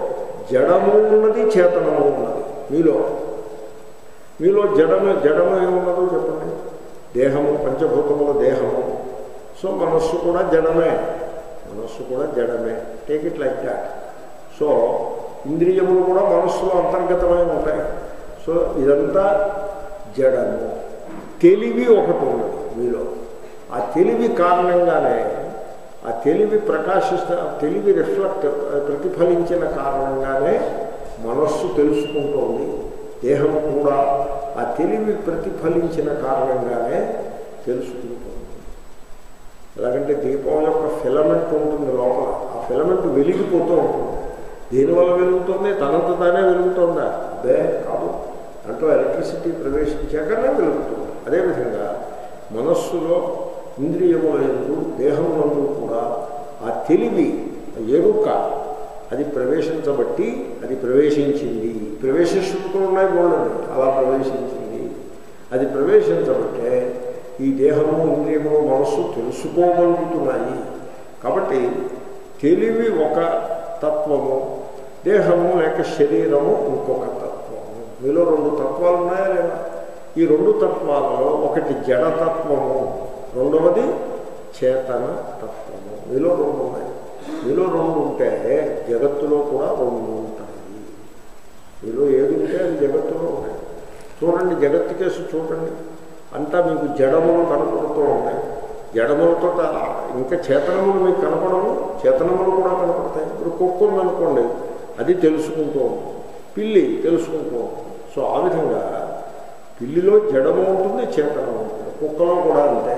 A: జడము ఉన్నది చేతనము ఉన్నది మీలో మీలో జడమే జడము ఏమున్నదో చెప్పండి దేహము పంచభూతముల దేహము సో మనస్సు కూడా జడమే మనస్సు కూడా జడమే take it like that so ఇంద్రియములు కూడా మనస్సులో అంతర్గతమై ఉంటాయి సో ఇదంతా జడము తెలివి ఒకటి ఉన్నది మీలో ఆ తెలివి కారణంగానే ఆ తెలివి ప్రకాశిస్త తెలివి రిఫ్లెక్ట్ ప్రతిఫలించిన కారణంగానే మనస్సు తెలుసుకుంటోంది దేహం కూడా ఆ తెలివి ప్రతిఫలించిన కారణంగానే తెలుసుకుంటుంది ఎలాగంటే దీపం యొక్క ఫిలమెంట్ ఉంటుంది లోపల ఆ ఫిలమెంట్ వెలిగిపోతూ ఉంటుంది దేనివల్ల వెలుగుతుంది తనంత తానే వెలుగుతుందా అదే కాదు దాంట్లో ఎలక్ట్రిసిటీ ప్రవేశించాకనే వెలుగుతుంది అదేవిధంగా మనస్సులో ఇంద్రియముల ఎందు దేహమునందు కూడా ఆ తెలివి ఆ ఎరుక అది ప్రవేశించబట్టి అది ప్రవేశించింది ప్రవేశ శృతులు ఉన్నాయి బోళ్ళని అలా ప్రవేశించింది అది ప్రవేశించబట్టే ఈ దేహము ఇంద్రియము మనస్సు తెలుసుకోగలుగుతున్నాయి కాబట్టి తెలివి ఒక తత్వము దేహము లేక శరీరము ఇంకొక తత్వము మీలో రెండు తత్వాలు ఉన్నాయా లేదా ఈ రెండు తత్వాలలో ఒకటి జడతత్వము రెండవది చేతన తత్వము మీలో రెండు ఉన్నాయి మీలో రెండు ఉంటే జగత్తులో కూడా రెండు ఉంటాయి మీలో ఏది ఉంటే అది జగత్తులో ఉన్నాయి చూడండి జగత్తు కేసు చూడండి అంతా మీకు జడములు కనపడుతూ ఉంటాయి జడములతో ఇంకా చేతనములు మీకు కనపడవు చేతనములు కూడా కనపడతాయి ఇప్పుడు కుక్క ఉందనుకోండి అది తెలుసుకుంటూ ఉంటుంది పిల్లి తెలుసుకుంటూ ఉంటుంది సో ఆ విధంగా పిల్లిలో జడము ఉంటుంది చేతనం ఉంటుంది కుక్కలో కూడా అంతే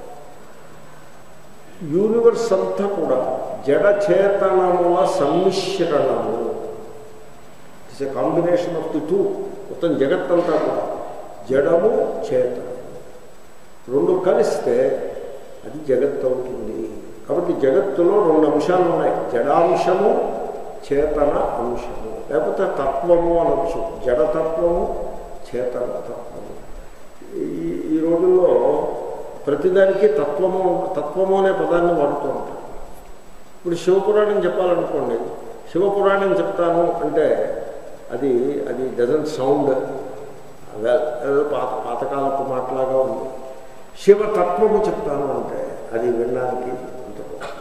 A: యూనివర్స్ అంతా కూడా జడ చేతనముల సమ్మిశ్రణము it's a combination of the two మొత్తం జగత్తంతా కూడా జడము చేతనము రెండు కలిస్తే అది జగత్తు అవుతుంది కాబట్టి జగత్తులో రెండు అంశాలు ఉన్నాయి జడాంశము చేతన అంశము లేకపోతే తత్వము అనొచ్చు జడతత్వము చేతన తత్వము ఈ ఈ రోజుల్లో ప్రతిదానికి తత్వము తత్వము అనే పదాన్ని వాడుతూ ఉంటారు ఇప్పుడు శివపురాణం చెప్పాలనుకోండి శివపురాణం చెప్తాను అంటే అది అది డజన్ సౌండ్ వెల్ ఏదో పాత పాతకాలపు మాటలాగా ఉంది శివతత్వము చెప్తాను అంటే అది వినడానికి అంత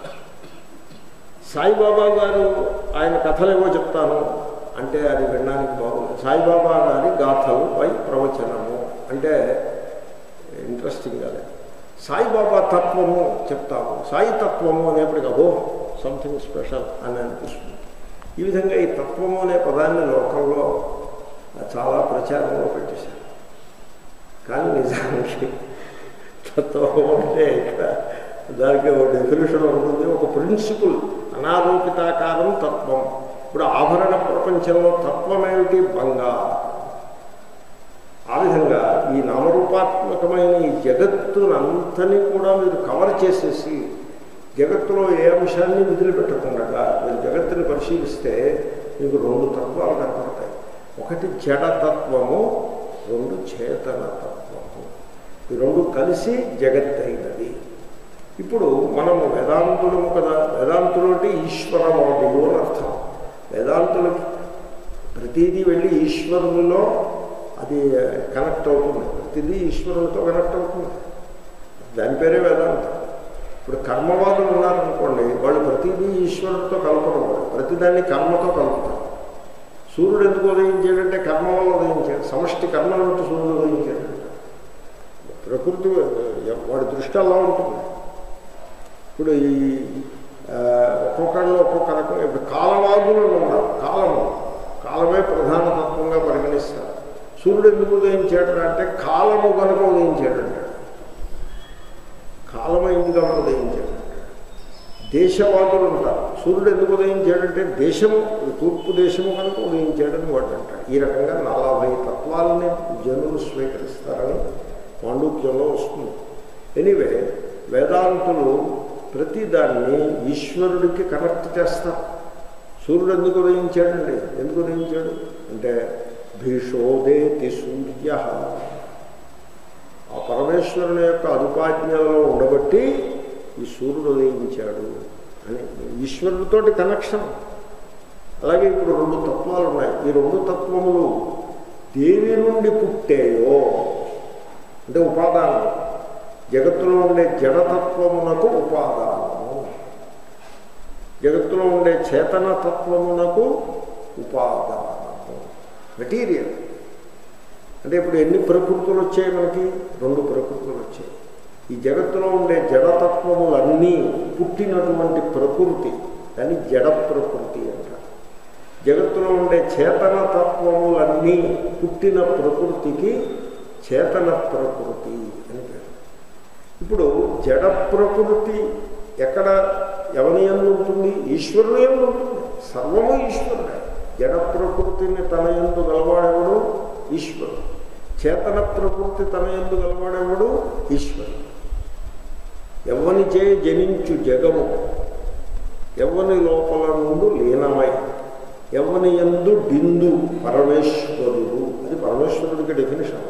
A: సాయిబాబా గారు ఆయన కథలు ఏవో చెప్తాను అంటే అది వినడానికి బాగుంది సాయిబాబా గారి గాథలు పై ప్రవచనము అంటే ఇంట్రెస్టింగ్గా లేదు సాయిబాబా తత్వము చెప్తాము సాయి తత్వము అనేప్పటికీ అబో సంథింగ్ స్పెషల్ అని అనిపిస్తుంది ఈ విధంగా ఈ తత్వము అనే పదాన్ని లోకంలో చాలా ప్రచారంలో పెట్టేశారు కానీ నిజానికి తత్వం అంటే ఇక్కడ దానికి ఒక డెఫినేషన్ ఉంటుంది ఒక ప్రిన్సిపుల్ అనారోపితాకారం తత్వం ఇప్పుడు ఆభరణ ప్రపంచంలో తత్వం ఏమిటి బంగారం ఆ విధంగా ఈ నామరూపాత్మకమైన ఈ జగత్తునంతని కూడా మీరు కవర్ చేసేసి జగత్తులో ఏ అంశాన్ని వదిలిపెట్టకుండా మీరు జగత్తుని పరిశీలిస్తే మీకు రెండు తత్వాలు కనపడతాయి ఒకటి జడతత్వము రెండు చేతన తత్వము ఈ రెండు కలిసి జగత్ అయినది ఇప్పుడు మనము వేదాంతులము కదా వేదాంతులు అంటే ఈశ్వరవాదులు అని అర్థం వేదాంతులకి ప్రతిదీ వెళ్ళి ఈశ్వరునిలో అది కనెక్ట్ అవుతుంది ప్రతిదీ ఈశ్వరునితో కనెక్ట్ అవుతుంది దాని పేరే వేదాంతం ఇప్పుడు కర్మవాదులు ఉన్నారనుకోండి వాళ్ళు ప్రతిదీ ఈశ్వరుడితో కలపడం ప్రతిదాన్ని కర్మతో కలుపుతారు సూర్యుడు ఎందుకు ఉదయించాడంటే కర్మ వల్ల ఉదయించాడు సమష్టి కర్మను బట్టి సూర్యుడు ఉదయించాడు ప్రకృతి వాడి దృష్టి అలా ఉంటుంది ఇప్పుడు ఈ ఒక్కొక్కరిలో ఒక్కొక్క రకం ఇప్పుడు కాలవాదులు ఉన్నారు కాలము కాలమే ప్రధాన తత్వంగా పరిగణిస్తారు సూర్యుడు ఎందుకు ఉదయించాడు అంటే కాలము కనుక ఉదయించాడంటాడు కాలమైంది కనుక ఉదయించాడు దేశవాదులు ఉంటారు సూర్యుడు ఎందుకు ఉదయించాడంటే దేశము తూర్పు దేశము కనుక ఉదయించాడని వాడు అంటాడు ఈ రకంగా నలభై తత్వాలని జనులు స్వీకరిస్తారని పాండుక్యంలో వస్తుంది ఎనీవే వేదాంతులు ప్రతిదాన్ని ఈశ్వరుడికి కనెక్ట్ చేస్తారు సూర్యుడు ఎందుకు ఉదయించాడండి ఎందుకు ఉదయించాడు అంటే భీషోదేతి సూర్య ఆ పరమేశ్వరుని యొక్క అదుపాజ్ఞలో ఉండబట్టి ఈ సూర్యుడు ఉదయించాడు అని ఈశ్వరుడితోటి కనెక్షన్ అలాగే ఇప్పుడు రెండు తత్వాలు ఉన్నాయి ఈ రెండు తత్వములు దేని నుండి పుట్టాయో అంటే ఉపాదానం జగత్తులో ఉండే జడతత్వమునకు ఉపాదానము జగత్తులో ఉండే చేతన తత్వమునకు ఉపాదానము మెటీరియల్ అంటే ఇప్పుడు ఎన్ని ప్రకృతులు వచ్చాయి మనకి రెండు ప్రకృతులు వచ్చాయి ఈ జగత్తులో ఉండే జడతత్వములన్నీ పుట్టినటువంటి ప్రకృతి దాన్ని జడ ప్రకృతి అంటారు జగత్తులో ఉండే చేతన తత్వములన్నీ పుట్టిన ప్రకృతికి చేతన ప్రకృతి అని పేరు ఇప్పుడు జడ ప్రకృతి ఎక్కడ ఎవరి ఎందు ఉంటుంది ఈశ్వరుని ఎందు ఉంటుంది సర్వము ఈశ్వరుడే జడ ప్రకృతిని తన ఎందు గలవాడెవడు ఈశ్వరుడు చేతన ప్రకృతి తన ఎందు గలవాడెవడు ఈశ్వరుడు ఎవని చే జనించు జగము ఎవని లోపల నుండి లీనమై ఎవని ఎందు బిందు పరమేశ్వరుడు అది పరమేశ్వరుడికి డెఫినేషన్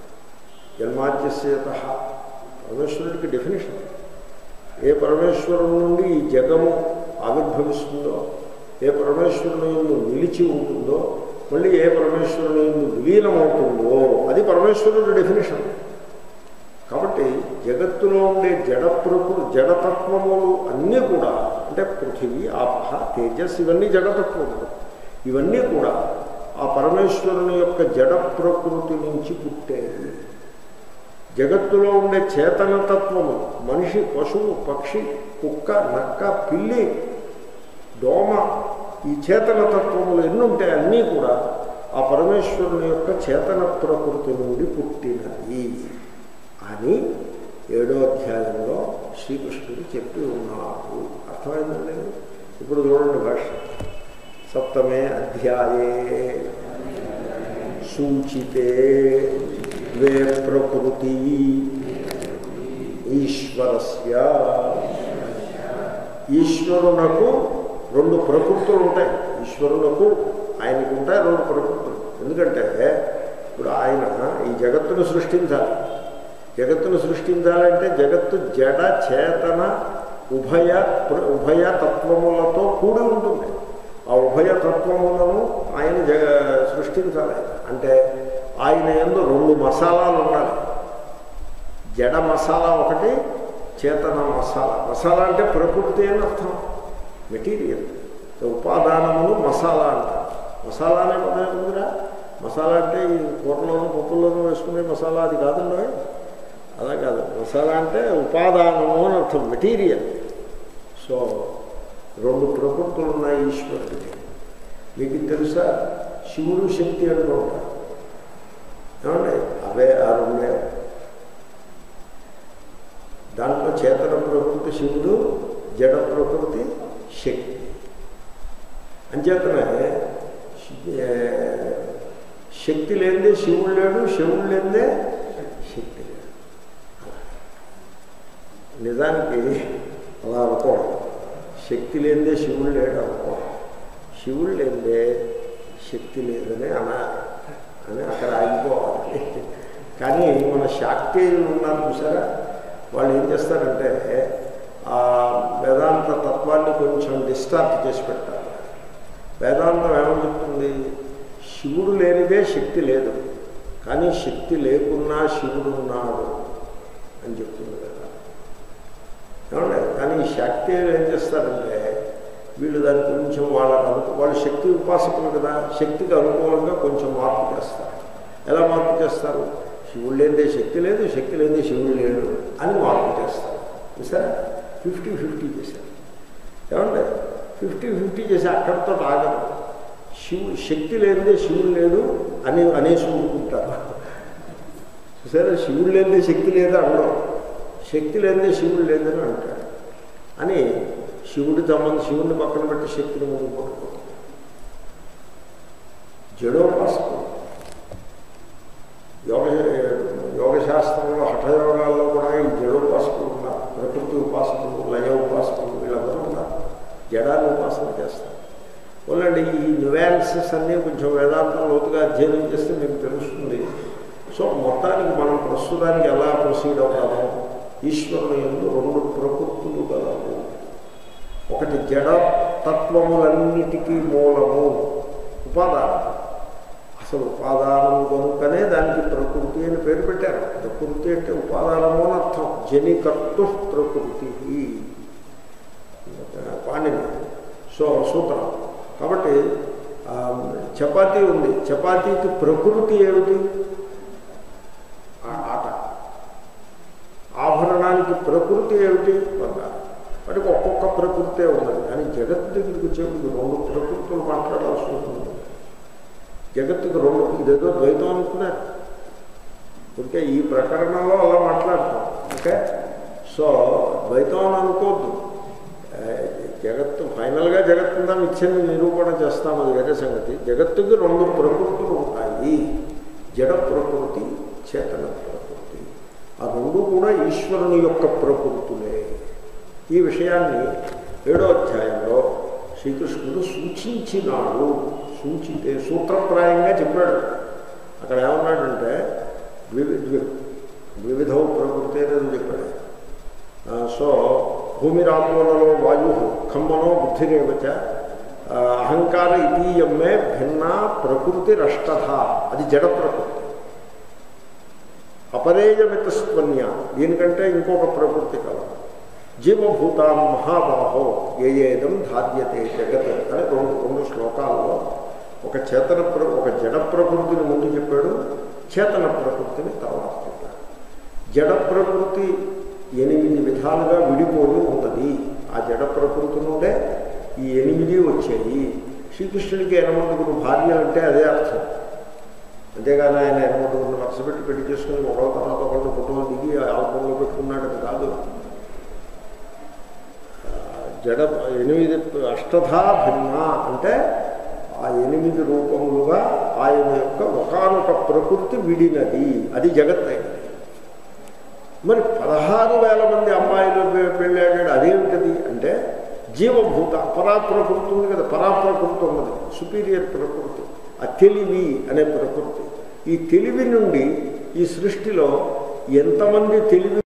A: జన్మాద్యసేత పరమేశ్వరుడికి డెఫినేషన్ ఏ పరమేశ్వరుడు నుండి ఈ జగము ఆవిర్భవిస్తుందో ఏ పరమేశ్వరుని ఎందు నిలిచి ఉంటుందో మళ్ళీ ఏ పరమేశ్వరుని ఎందు విలీనమవుతుందో అది పరమేశ్వరుడి డెఫినేషన్ కాబట్టి జగత్తులో ఉండే జడ ప్రకృ జడతత్వములు అన్నీ కూడా అంటే పృథివీ ఆపహ తేజస్ ఇవన్నీ జడతత్వములు ఇవన్నీ కూడా ఆ పరమేశ్వరుని యొక్క జడ ప్రకృతి నుంచి పుట్టేవి జగత్తులో ఉండే చేతనతత్వము మనిషి పశువు పక్షి కుక్క నక్క పిల్లి దోమ ఈ చేతన తత్వములు ఎన్ని ఉంటాయి అన్నీ కూడా ఆ పరమేశ్వరుని యొక్క చేతన ప్రకృతి నుండి పుట్టినవి అని ఏడో అధ్యాయంలో శ్రీకృష్ణుడు చెప్పి ఉన్నాడు అర్థమైందండి ఇప్పుడు చూడండి భాష సప్తమే అధ్యాయే సూచితే ద్వే ప్రకృతి ఈశ్వరస్య ఈశ్వరునకు రెండు ప్రకృతులు ఉంటాయి ఈశ్వరునకు ఆయనకు ఉంటాయి రెండు ప్రకృతులు ఎందుకంటే ఇప్పుడు ఆయన ఈ జగత్తును సృష్టించాలి జగత్తును సృష్టించాలంటే జగత్తు జడ చేతన ఉభయ ప్ర- ఉభయ తత్వములతో కూడి ఉంటుంది ఆ ఉభయ తత్వములను ఆయన జగ సృష్టించాలి అంటే ఆయన ఎందు రెండు మసాలాలు ఉండాలి జడ మసాలా ఒకటి చేతన మసాలా మసాలా అంటే ప్రకృతి అని అర్థం మెటీరియల్ ఉపాదానములు మసాలా అంటారు మసాలా అనే పదం ఉందిరా మసాలా అంటే ఈ కూరలోను పప్పుల్లోనూ వేసుకునే మసాలా అది కాదండి అలా కాదు మసాలా అంటే ఉపాదానము అని అర్థం మెటీరియల్ సో రెండు ప్రకృతులు ఉన్నాయి ఈశ్వరుడికి మీకు ఇది తెలుసా శివుడు శక్తి అంటూ ఉంటారు ఏమండి అవే ఆ రెండే దాంట్లో చేతన ప్రకృతి శివుడు జడ ప్రకృతి శక్తి అంచేతనే ఏ, శక్తి లేనిదే శివుడు లేడు శివుడు లేనిదే శక్తి లేడు నిజానికి అలా అనుకోవడం శక్తి లేనిదే శివుడు లేడు అనుకోవడం శివుడు లేనిదే శక్తి లేదని అనాలి అని అక్కడ ఆగిపోవాలి కానీ మన శాక్తేయులు ఉన్నారు చూసారా వాళ్ళు ఏం చేస్తారంటే ఆ వేదాంత తత్వాన్ని కొంచెం డిస్టార్ట్ చేసి పెట్టారు వేదాంతం ఏమని చెప్తుంది శివుడు లేనిదే శక్తి లేదు కానీ శక్తి లేకున్నా శివుడు ఉన్నాడు అని చెప్తుంది కదా ఏమంటే కానీ ఈ శక్తి ఏం చేస్తారంటే వీళ్ళు దాన్ని కొంచెం వాళ్ళకి అనుకూ వాళ్ళు శక్తి ఉపాసకులు కదా శక్తికి అనుకూలంగా కొంచెం మార్పు చేస్తారు ఎలా మార్పు చేస్తారు శివుడు లేనిదే శక్తి లేదు శక్తి లేనిదే శివుడు లేడు అని మార్పు చేస్తారు చూసారా ఫిఫ్టీ ఫిఫ్టీ చేశారు ఏమంటే ఫిఫ్టీ ఫిఫ్టీ చేసి అక్కడితో ఆగదు శివు శక్తి లేనిదే శివుడు లేడు అని అనేసి ఊరుకుంటారు చూసారా శివుడు లేనిదే శక్తి లేదు అనడం శక్తి లేనిదే శివుడు లేదని అంటాడు అని శివుడి సంబంధం శివుడిని పక్కన పెట్టి శక్తిని ముందు పట్టుకోవడం జడోపాసకుడు యోగ యోగశాస్త్రంలో హఠయోగాల్లో కూడా ఈ జడోపాసకులు ఉన్నారు ప్రకృతి ఉపాసకులు లయ ఉపాసకులు వీళ్ళందరూ ఉన్నారు జడాన్ని ఉపాసన చేస్తారు వాళ్ళండి ఈ న్యూయాన్సెస్ అన్నీ కొంచెం వేదాంతం లోతుగా అధ్యయనం చేస్తే మీకు తెలుస్తుంది సో మొత్తానికి మనం ప్రస్తుతానికి ఎలా ప్రొసీడ్ అవుతామో ఈశ్వరుని ఎందు రెండు ప్రకృతులు గలవు ఒకటి జడ తత్వములన్నిటికీ మూలము ఉపాదానం అసలు ఉపాదానము కనుకనే దానికి ప్రకృతి అని పేరు పెట్టారు ప్రకృతి అంటే ఉపాదానము అని అర్థం జనికర్తు ప్రకృతి పాణిని సో సూత్రం కాబట్టి ఆ, చపాతీ ఉంది చపాతీకి ప్రకృతి ఏమిటి ఆ ఆట ఆభరణానికి ప్రకృతి ఏమిటి బంగారం వాటికి ఒక్కొక్క ప్రకృతే ఉన్నది కానీ జగత్తు దగ్గరికి వచ్చేప్పుడు రెండు ప్రకృతులు మాట్లాడాల్సి ఉంటుంది జగత్తుకు రెండు ఇదేదో ద్వైతం అనుకున్నారు ఓకే ఈ ప్రకరణంలో అలా మాట్లాడతాం ఓకే సో ద్వైతం అని అనుకోవద్దు ఆ, జగత్తు ఫైనల్గా జగత్తుందా మిథ్యని నిరూపణ చేస్తాం అది వేరే సంగతి జగత్తుకి రెండు ప్రకృతులు ఉంటాయి జడ ప్రకృతి చేతన ప్రకృతి ఆ రెండు కూడా ఈశ్వరుని యొక్క ప్రకృతులే ఈ విషయాన్ని ఏడో అధ్యాయంలో శ్రీకృష్ణుడు సూచించినాడు సూచితే సూత్రప్రాయంగా చెప్పాడు అక్కడ ఏమన్నాడంటే ద్వి ద్వి- ద్వివిధౌ ప్రకృతి అనేది చెప్పాడు ఆ, సో భూమిరాపోలలో వాయు ఖమ్మనో బుద్ధిరేవచ ఆ, అహంకార ఇతీయమ్మే భిన్న ప్రకృతి రష్టథ అది జడ ప్రకృతి అపరేయమితస్త్వన్య దీనికంటే ఇంకొక ప్రకృతి కలదు జీవభూతాం మహాబాహో ఏ ఏదం ధార్యతే జగత్ అని రెండు రెండు శ్లోకాల్లో ఒక చేతన ప్ర ఒక జడ ప్రకృతిని ముందు చెప్పాడు చేతన ప్రకృతిని తర్వాత చెప్పాడు జడ ప్రకృతి ఎనిమిది విధాలుగా విడిపోయి ఉన్నది ఆ జడ ప్రకృతి నుండే ఈ ఎనిమిది వచ్చాయి శ్రీకృష్ణుడికి ఎనమందుగురు భార్య అంటే అదే అర్థం అంతేగాని ఆయన ఎనమందుగురు వరుస పెట్టి పెళ్లి చేసుకుని ఒకళ్ళ తర్వాత ఒకళ్ళు ఫోటోలు దిగి ఆల్బంలో పెట్టుకున్నాడని కాదు ఆ, జడ ఎనిమిది అష్టధా భిన్న అంటే ఆ ఎనిమిది రూపములుగా ఆయన యొక్క ఒకనొక ప్రకృతి విడినది అది జగత్ అయినది మరి పదహారు వేల మంది అమ్మాయిలు పె- పెళ్ళాడాడు అదేమిటది అంటే జీవభూత పరాప్రకృతి ఉంది కదా పరాప్రకృతి ఉన్నది సుపీరియర్ ప్రకృతి ఆ తెలివి అనే ప్రకృతి ఈ తెలివి నుండి ఈ సృష్టిలో ఎంతమంది తెలివి